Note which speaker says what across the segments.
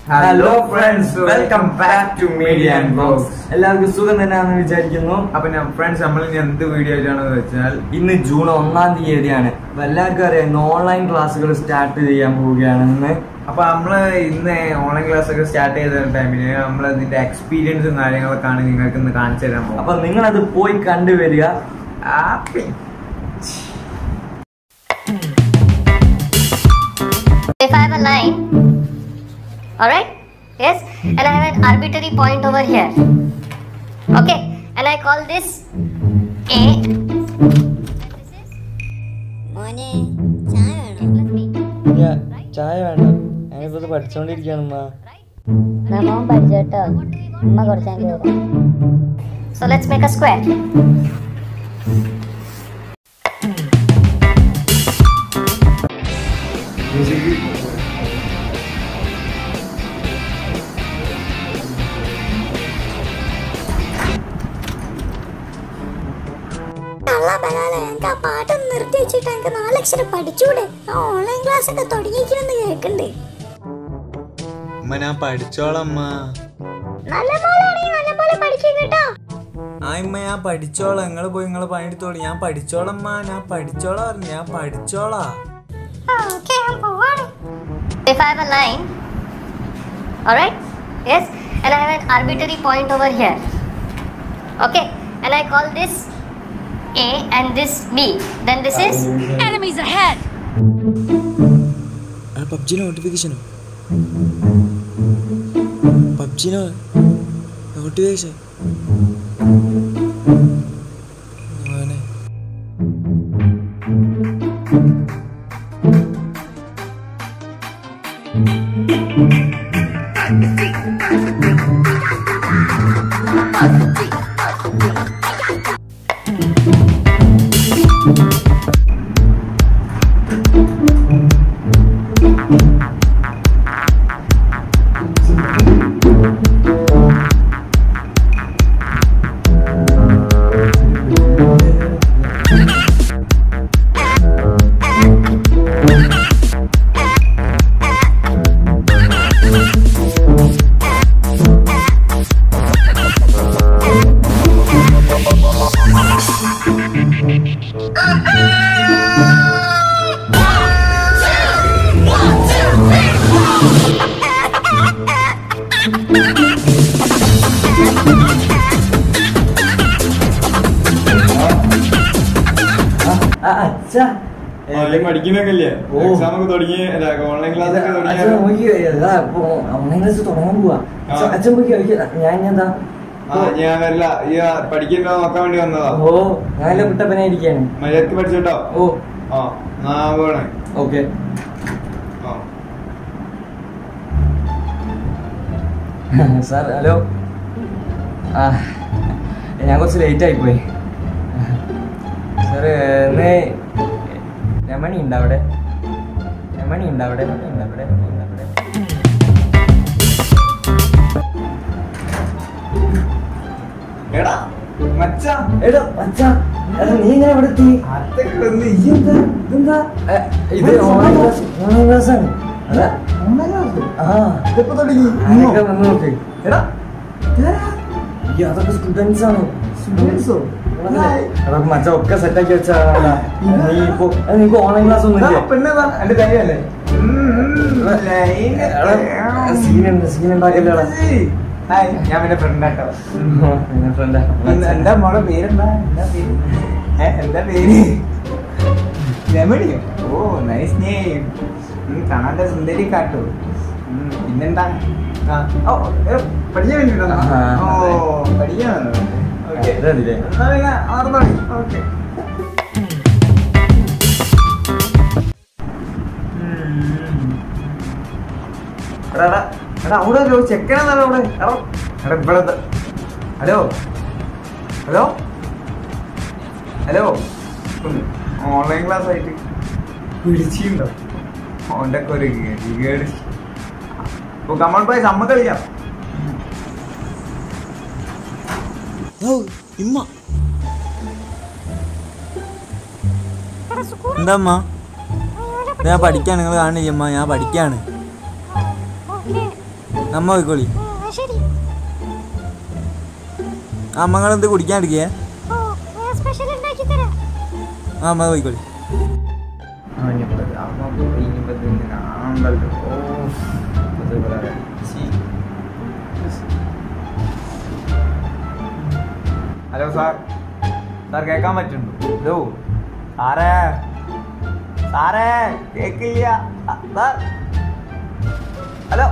Speaker 1: Hello friends welcome back to media and blogs
Speaker 2: എല്ലാവർക്കും സുഖം തന്നെയാണെന്ന് വിചാരിക്കുന്നു
Speaker 1: അപ്പൊ ഞാൻ ഫ്രണ്ട്സ് നമ്മൾ ഇനി എന്ത് വീഡിയോ ആയിട്ടാണെന്ന് വെച്ചാൽ
Speaker 2: ഇന്ന് ജൂൺ ഒന്നാം തീയതിയാണ് അപ്പൊ എല്ലാവർക്കും അറിയാം ഇന്ന് ഓൺലൈൻ ക്ലാസ്സുകൾ സ്റ്റാർട്ട് ചെയ്യാൻ പോവുകയാണെന്ന്
Speaker 1: അപ്പൊ നമ്മള് ഇന്ന് ഓൺലൈൻ ക്ലാസ് ഒക്കെ സ്റ്റാർട്ട് ചെയ്ത ടൈമിന് നമ്മൾ അതിന്റെ എക്സ്പീരിയൻസും കാര്യങ്ങളൊക്കെയാണ് നിങ്ങൾക്ക് ഇന്ന് കാണിച്ചു തരാൻ
Speaker 2: അപ്പൊ
Speaker 1: പോകുന്നത്
Speaker 2: നിങ്ങളത് പോയി കണ്ടുവരിക
Speaker 1: happy
Speaker 3: If I have a line, alright, yes, and I have an arbitrary point over here, okay, and I call this A.
Speaker 4: മോനെ ചായ വേണോ
Speaker 2: ചായ വേണ്ട ഞാനിപ്പോ ഇത് പഠിച്ചോണ്ടിരിക്കുകയാണ്
Speaker 4: മോൻ പഠിച്ചോട്ടോ അമ്മ കുറച്ചാൽ വരാം
Speaker 3: So let's make a square.
Speaker 4: ഞങ്ങൾക്ക് ആ പാട്ടൊന്ന് നിർത്തി വെച്ചിട്ട് എനിക്ക് നാലക്ഷരം പഠിച്ചൂടെ ആ ഓൺലൈൻ ക്ലാസ് ഒക്കെ തുടങ്ങിയിരിക്കണെന്ന് കേൾക്കണ്ടേ
Speaker 5: അമ്മ ഞാൻ പഠിച്ചോളമ്മ
Speaker 4: നല്ല പോലാണെങ്കിൽ നല്ല പോലെ പഠിക്കും കേട്ടോ
Speaker 5: ആ ഇമ്മ ഞാൻ പഠിച്ചോളാം നിങ്ങൾ പോയി നിങ്ങൾ പണിയെടുത്തോളൂ ഞാൻ പഠിച്ചോളമ്മ ഞാൻ പഠിച്ചോളാം പറഞ്ഞു ഞാൻ പഠിച്ചോളാ
Speaker 4: ഓക്കെ ഞാൻ പോവാണ്
Speaker 3: If I have a line, alright, yes, and I have an arbitrary point over here, okay, and I call this A and this B, then this is enemies ahead.
Speaker 5: PUBG നോട്ടിഫിക്കേഷനോ പബ്ജിനോ notification
Speaker 2: അച്ഛാ
Speaker 1: online പഠിക്കുന്നൊക്കെ
Speaker 2: ഓ.
Speaker 1: Exam ഒക്കെ തുടങ്ങി online class ഒക്കെ
Speaker 2: അച്ഛൻ
Speaker 1: തുടങ്ങിയ
Speaker 2: നോക്കിയോ ഇതാ ഇപ്പൊ ഓൺലൈൻ ക്ലാസ് തുടങ്ങാൻ പോവാ അച്ഛൻ-
Speaker 1: ആ.
Speaker 2: അച്ഛൻ നോക്കിയോ ഞാൻ ഞാൻ എന്താ
Speaker 1: ആ ഞാൻ വരില്ല ഈ പഠിക്കുന്നോ നോക്കാൻ വേണ്ടി വന്നതാ
Speaker 2: ഓ നല്ല കുട്ടപ്പനായിരിക്കാണ്
Speaker 1: മര്യാദക്ക് പഠിച്ചോട്ടോ
Speaker 2: ഓ
Speaker 1: ആ നാ പോണേ
Speaker 2: ഓക്കെ
Speaker 1: ആ
Speaker 2: സാർ ഹലോ ആ ഞാൻ കുറച്ച് ലേറ്റ് ആയിപ്പോയി സാറ് ഇന്ന് രമണി ഉണ്ട് അവിടെ രമണി ഉണ്ട് അവിടെ രമണി ഉണ്ട് അവിടെ രമണി ഉണ്ട് അവിടെ
Speaker 1: എടാ മച്ചാ
Speaker 2: എടാ അച്ഛാ എടാ നീ ഇങ്ങനെ ഇവിടെ എത്തി
Speaker 1: അതൊക്കെ ഒന്ന്
Speaker 2: ഈ എന്താ ഇതെന്താ ഏ, ഇത് ഓൺലൈൻ ക്ലാസ് ഓൺലൈൻ ക്ലാസ് ആണ് അതാ ആ
Speaker 1: ഇതിപ്പോ തുടങ്ങി
Speaker 2: ആരൊക്കെ വന്ന് നോക്ക്
Speaker 1: എടാ
Speaker 2: ഈ അതൊക്കെ സ്റ്റുഡൻസ് ആണ്
Speaker 1: സ്റ്റുഡൻസോ
Speaker 2: അതൊക്കെ മച്ച ഒക്കെ സെറ്റ് ആക്കി വെച്ചാ നീ ഇപ്പൊ അത് നിനക്ക് ഓൺലൈൻ ക്ലാസ് ഒന്നും ഇല്ലേ
Speaker 1: പെണ്ണതാ എന്റെ കാര്യല്ലേ
Speaker 2: സീനുണ്ട് സീൻ ഉണ്ടാക്കില്ലടാ
Speaker 1: ഹായ് ഞാൻ എന്റെ ഫ്രണ്ടാട്ടോ
Speaker 2: ഫ്രണ്ടാ
Speaker 1: എന്താ മോളെ പേരെന്താ എന്താ പേര് ഏ, എന്താ പേര് രമണിയോ ഓ നൈസ് നെയിം കാണാൻ സുന്ദരി കാട്ടു ഉം, പിന്നെന്താ ആ, ഓ ഏ, പഠിക്കാൻ വേണ്ടിട്ടാ
Speaker 2: ആ,
Speaker 1: ഓ പഠിക്കാൻ വന്നത് ഓക്കെ
Speaker 2: അതല്ലേ?
Speaker 1: എന്നാ പിന്നെ ആർന്നോളി ഓക്കെ എടാ എടാ, എടാ അവിടെ ഒരു ചെക്കനാന്നല്ലോ അവിടെ എടാ എടാ ഇവിടെ ദാ- hello hello hello online class ആയിട്ട് പിടിച്ചിട്ടുണ്ടോ ഓൻ്റെ ഒക്കെ ഒരു ഗതികേട് ഓ കമൺ ബൈ സമ്മ കളിക്കാം
Speaker 5: ഇമ്മ എന്താ അമ്മ ഞാൻ പഠിക്കാണ് നിങ്ങൾ കാണില്ല അമ്മ ഞാൻ പഠിക്കാണ് നമ്മ പോയിക്കോളി
Speaker 4: ആ, ശരി
Speaker 5: അമ്മങ്ങൾ എന്ത് കുടിക്കാണ്ടിരിക്കേ
Speaker 4: ഓ ഞാൻ സ്പെഷ്യൽ ഉണ്ടാക്കി തരാം
Speaker 5: ആ അമ്മ പോയിക്കോളി
Speaker 1: ഹലോ സാർ സാർ കേൾക്കാൻ പറ്റുന്നുണ്ടോ ഹലോ സാറേ സാറേ കേക്കില്ല ആ, sir hello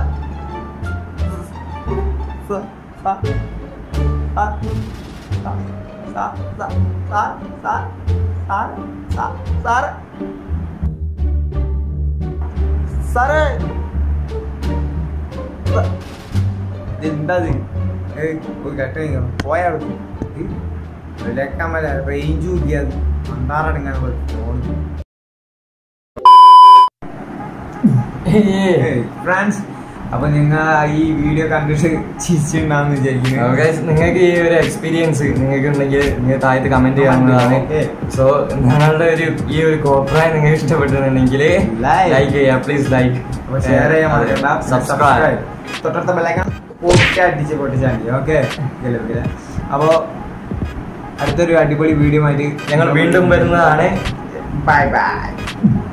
Speaker 1: sir sir sir sir sir sir sir sir sir sir സാറേ സാ- ഇതെന്താ ഇത് കട്ട് പോയാ വിലക്കാൻ വല്ല റേഞ്ചും ഇല്ല അന്താറടങ്ങാൻ ഫോൺ ഫ്രാൻസ് അപ്പൊ നിങ്ങൾ ഈ വീഡിയോ കണ്ടിട്ട് ചിരിച്ചിട്ടുണ്ടാന്ന് വിചാരിക്കുന്നു
Speaker 2: നിങ്ങൾക്ക് ഈ ഒരു എക്സ്പീരിയൻസ് നിങ്ങൾക്ക് ഉണ്ടെങ്കിൽ നിങ്ങൾ താഴത്ത് കമന്റ് ചെയ്യാവുന്നതാണ്
Speaker 1: Okay.
Speaker 2: സോ ഞങ്ങളുടെ ഒരു ഈ ഒരു കോപ്രായ നിങ്ങൾക്ക് ഇഷ്ടപ്പെട്ടിട്ടുണ്ടെങ്കിൽ
Speaker 1: Like.
Speaker 2: ലൈക്ക് ചെയ്യുക പ്ലീസ് ലൈക്ക്
Speaker 1: അപ്പൊ ഷെയർ ചെയ്യാൻ മറക്കണ്ട
Speaker 2: സബ്സ്ക്രൈബ്
Speaker 1: തൊട്ടടുത്ത ബെല്ലൈക്കൺ പൊട്ടി അടിച്ച് പൊട്ടിച്ചാൽ ഓക്കെ അപ്പോ അടുത്തൊരു അടിപൊളി വീഡിയോ ആയിട്ട്
Speaker 2: ഞങ്ങൾ വീണ്ടും വരുന്നതാണ്
Speaker 1: ബൈ ബൈ